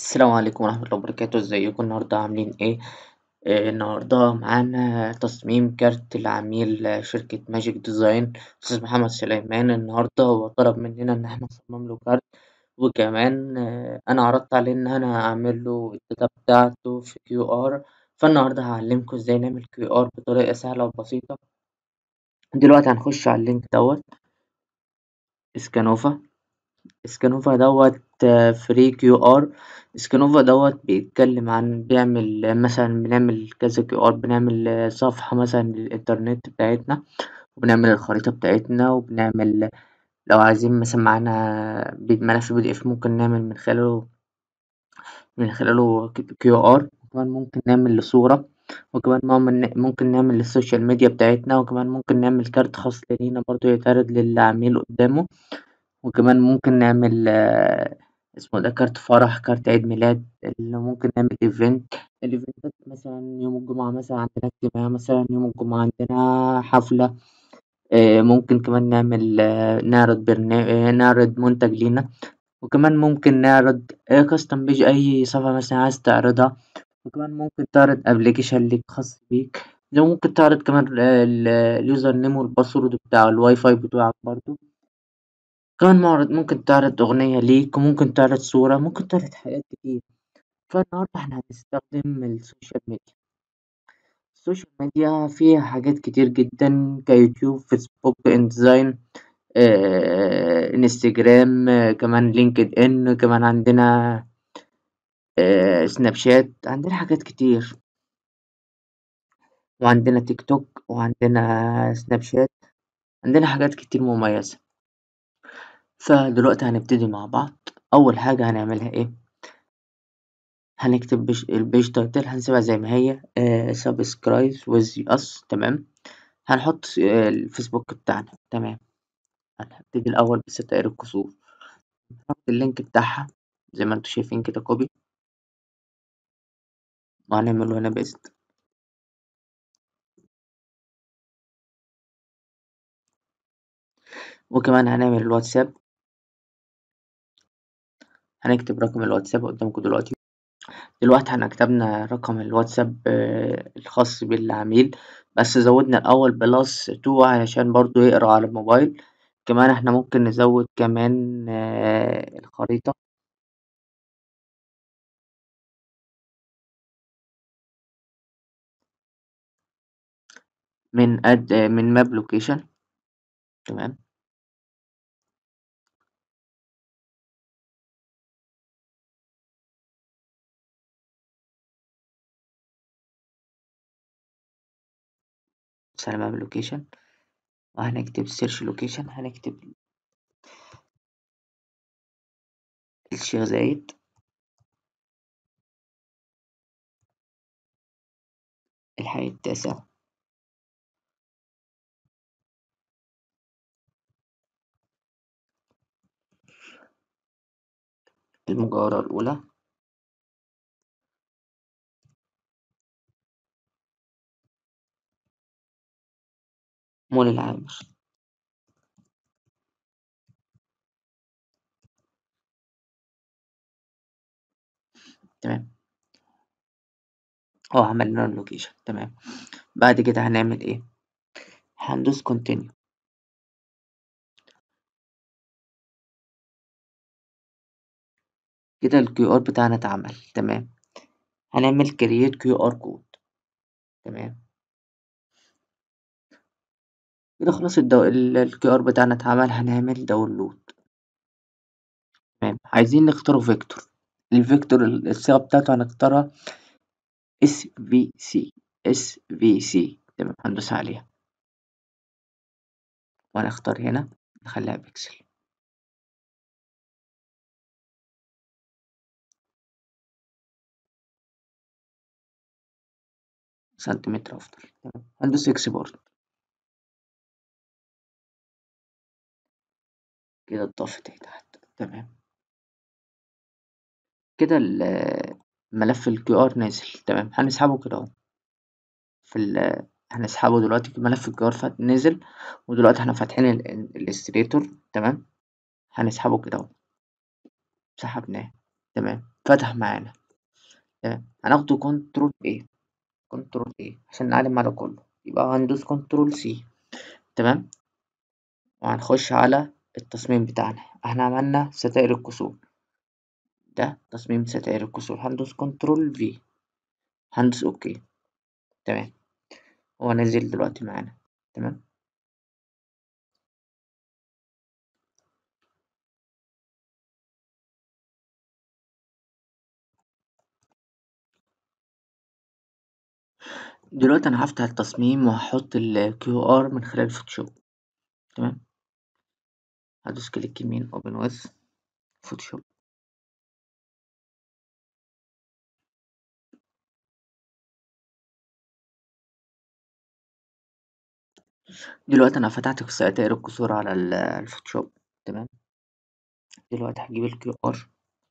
السلام عليكم ورحمة الله وبركاته ازيكم النهاردة عاملين ايه آه النهاردة معانا تصميم كارت لعميل شركة ماجيك ديزاين أستاذ محمد سليمان النهاردة هو طلب مننا إن احنا نصمم له كارت وكمان آه أنا عرضت عليه إن أنا أعمل له الداتا بتاعته في كيو آر فالنهاردة هعلمكم ازاي نعمل كيو آر بطريقة سهلة وبسيطة دلوقتي هنخش على اللينك دوت اسكانوفا اسكانوفا دوت فري كيو ار اسكانوفا دوت بيتكلم عن بيعمل مثلا بنعمل كذا كيو ار بنعمل صفحة مثلا للإنترنت بتاعتنا وبنعمل الخريطة بتاعتنا وبنعمل لو عايزين مثلا معانا ملف بي دي اف ممكن نعمل من خلاله من خلاله كيو ار وكمان ممكن نعمل صورة وكمان ممكن نعمل للسوشيال ميديا بتاعتنا وكمان ممكن نعمل كارت خاص لينا برضه يتعرض للعميل قدامه وكمان ممكن نعمل اسمه ده كارت فرح كارت عيد ميلاد اللي ممكن نعمل ايفنت الايفنتات مثلا يوم الجمعة مثلا عندنا اجتماع مثلا يوم الجمعة عندنا حفلة ممكن كمان نعمل نعرض برنامج نعرض منتج لينا وكمان ممكن نعرض كاستم بيج أي صفحة مثلا عايز تعرضها وكمان ممكن تعرض أبلكيشن ليك خاص بيك لو ممكن تعرض كمان اليوزر نيم والباسورد بتاع الواي فاي بتوعك برضه كمان معرض ممكن تعرض أغنية ليك وممكن تعرض صورة ممكن تعرض حاجات كتير فالنهاردة احنا هنستخدم السوشيال ميديا السوشيال ميديا فيها حاجات كتير جدا كيوتيوب فيسبوك انديزاين آه، انستجرام آه، كمان لينكد ان كمان عندنا آه، سناب شات عندنا حاجات كتير وعندنا تيك توك وعندنا سناب شات عندنا حاجات كتير مميزة فدلوقتي هنبتدي مع بعض أول حاجة هنعملها إيه هنكتب بش... البيج تايتل هنسيبها زي ما هي سبسكرايب ويز اس تمام هنحط آه الفيسبوك بتاعنا تمام هنبتدي الأول بستائر الكسور نحط اللينك بتاعها زي ما انتوا شايفين كده كوبي وهنعمله هنا بيست وكمان هنعمل الواتساب هنكتب رقم الواتساب قدامكم دلوقتي دلوقتي احنا كتبنا رقم الواتساب الخاص بالعميل بس زودنا الأول بلس تو علشان برضو يقرا على الموبايل كمان احنا ممكن نزود كمان الخريطة من اد من ماب لوكيشن تمام على ماب لوكيشن وهنكتب سيرش لوكيشن هنكتب الشيخ زايد الحي التاسع المجاورة الأولى مول العامر تمام اه عملنا اللوكيشن تمام بعد كده هنعمل ايه هندوس كونتينيو كده الكيو ار بتاعنا اتعمل تمام هنعمل كرييت كيو ار كود تمام كده خلاص الدو... الكيو ار بتاعنا اتعمل هنعمل داونلود تمام عايزين نختاره فيكتور الفيكتور الصيغة بتاعته هنختارها اس في سي اس في سي تمام هندوس عليها وهنختار هنا نخليها بيكسل سنتيمتر أفضل تمام هندوس إكسبورت كده اتضافت اهي تحت تمام كده الملف الكيو ار نازل تمام هنسحبه كده اهو في ال هنسحبه دلوقتي في ملف الكيو ار نزل ودلوقتي احنا فاتحين الاستريتور تمام هنسحبه كده اهو سحبناه تمام فتح معانا تمام هناخده كنترول A كنترول A عشان نعلم على كله يبقى هندوس كنترول C تمام وهنخش على التصميم بتاعنا احنا عملنا ستائر الكسور ده تصميم ستائر الكسور هندوس كنترول V هندوس اوكي تمام هو نزل دلوقتي معانا تمام دلوقتي انا هفتح التصميم وهحط ال QR من خلال فوتوشوب تمام هدوس كليك يمين open with فوتوشوب دلوقتي انا فتحت ستائر الكسور على ال- الفوتوشوب تمام دلوقتي هجيب ال QR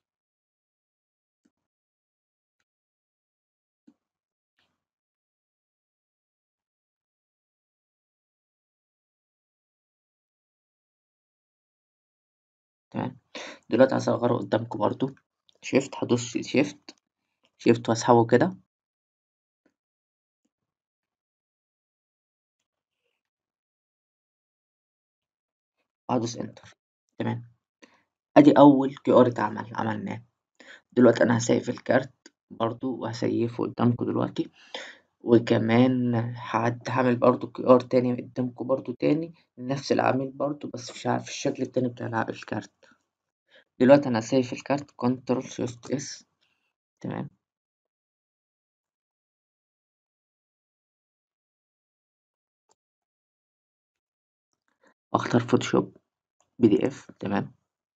تمام دلوقتي هصغره قدامكم برضو شيفت هدوس شيفت شيفت واسحبه كده وهدوس انتر تمام ادي اول كيو ار اتعمل عملناه دلوقتي انا هسيف الكارت برضو وهسيفه قدامكم دلوقتي وكمان هعد- هعمل برضو كيو ار تاني قدامكم برضو تاني نفس العميل برضو بس في شع- في الشكل التاني بتاع الع- الكارت دلوقتي انا هسيف الكارت كنترول شيفت اس تمام واختار فوتوشوب بي دي اف تمام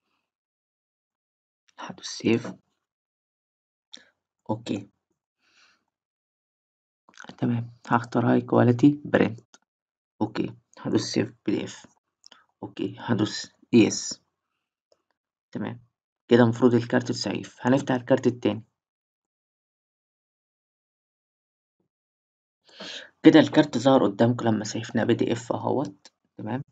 هدوس سيف اوكي تمام هختار هاي كواليتي برنت اوكي هدوس سيف بي دي اف اوكي هدوس يس تمام كده المفروض الكارت اتسيف هنفتح الكارت التاني كده الكارت ظهر قدامكم لما سيفناه بي دي اف اهوت تمام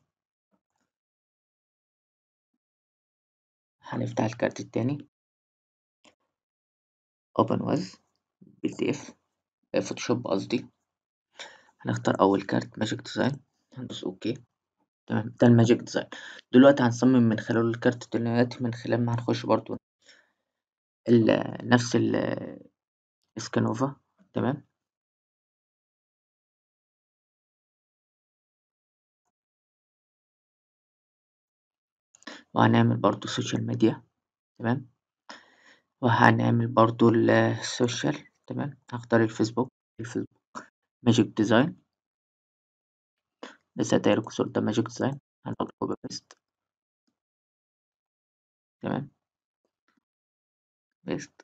هنفتح الكارت التاني open with بي دي اف فوتوشوب قصدي هنختار اول كارت ماجيك ديزاين هندوس اوكي تمام ده الماجيك ديزاين دلوقتي هنصمم من خلال الكارت دلوقتي من خلال ما هنخش برضو ال- نفس ال اسكانوفا تمام وهنعمل برضو سوشيال ميديا تمام وهنعمل برضو السوشيال تمام هختار الفيسبوك الفيسبوك ماجيك ديزاين لسه داير الكسور ده ماجيك ديزاين هنحط كوبي بيست تمام بيست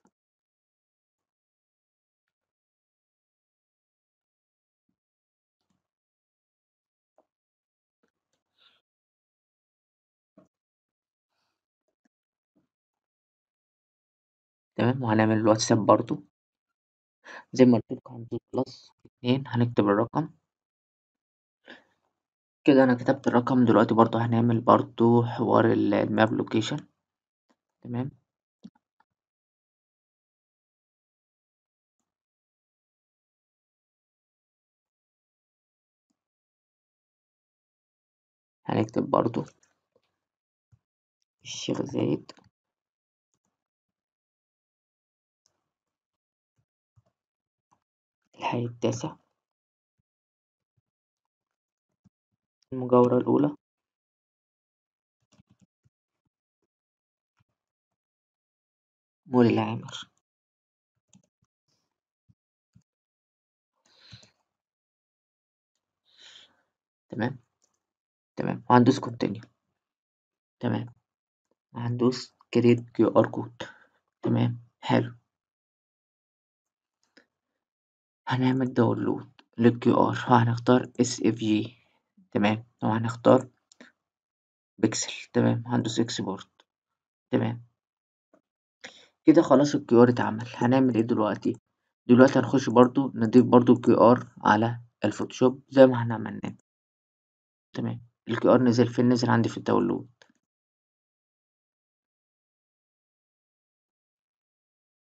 تمام وهنعمل الواتساب برضو زي ما قلت لكم هندوس بلس اتنين هنكتب الرقم كده انا كتبت الرقم دلوقتي برضو هنعمل برضو حوار ال- الماب لوكيشن تمام هنكتب برضو الشيخ زايد الحي التاسع المجاورة الأولى مول العامر تمام تمام وهندوس كونتينيو تمام وهندوس كريت كيو ار كود تمام حلو هنعمل داونلود للكيو ار وهنختار اس اف جي تمام وهنختار بيكسل تمام هندوس اكسبورت تمام كده خلاص الكيو ار اتعمل هنعمل ايه دلوقتي دلوقتي هنخش برضو نضيف برضو الكيو ار على الفوتوشوب زي ما احنا عملناه تمام الكيو ار نزل فين نزل عندي في الداونلود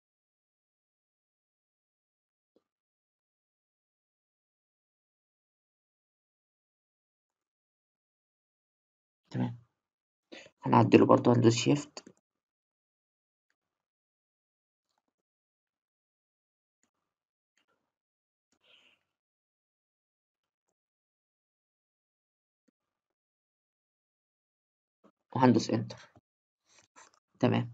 تمام هنعدله برضه هندوس شيفت وهندوس انتر تمام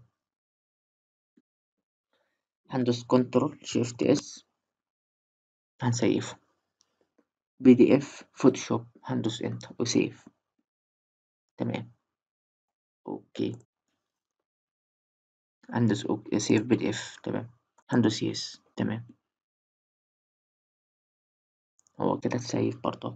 هندوس كنترول شيفت اس هنسيفه بي دي اف فوتوشوب هندوس انتر وسيف تمام اوكي هندوس اوكي سيف بي دي اف تمام هندوس يس تمام هو كده اتسيف برضه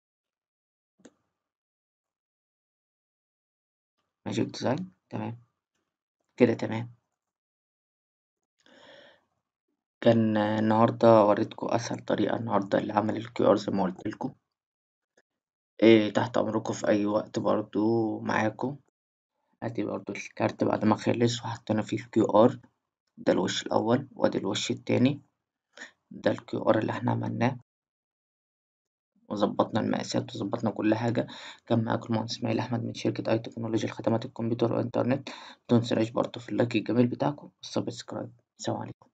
ماجيك ديزاين تمام كده تمام كان النهاردة وريتكم أسهل طريقة النهاردة لعمل الكيو آر زي ما قلتلكوا إيه تحت أمركم في أي وقت برضو معاكم أدي برضو الكارت بعد ما خلص وحطينا فيه الكيو آر ده الوش الأول وأدي الوش التاني ده الكيو آر اللي احنا عملناه وظبطنا المقاسات وظبطنا كل حاجة كان معاكم المهندس إسماعيل أحمد من شركة أي تكنولوجيا لخدمات الكمبيوتر والإنترنت متنسوناش برضو في اللايك الجميل بتاعكم والسبسكرايب سلام عليكم.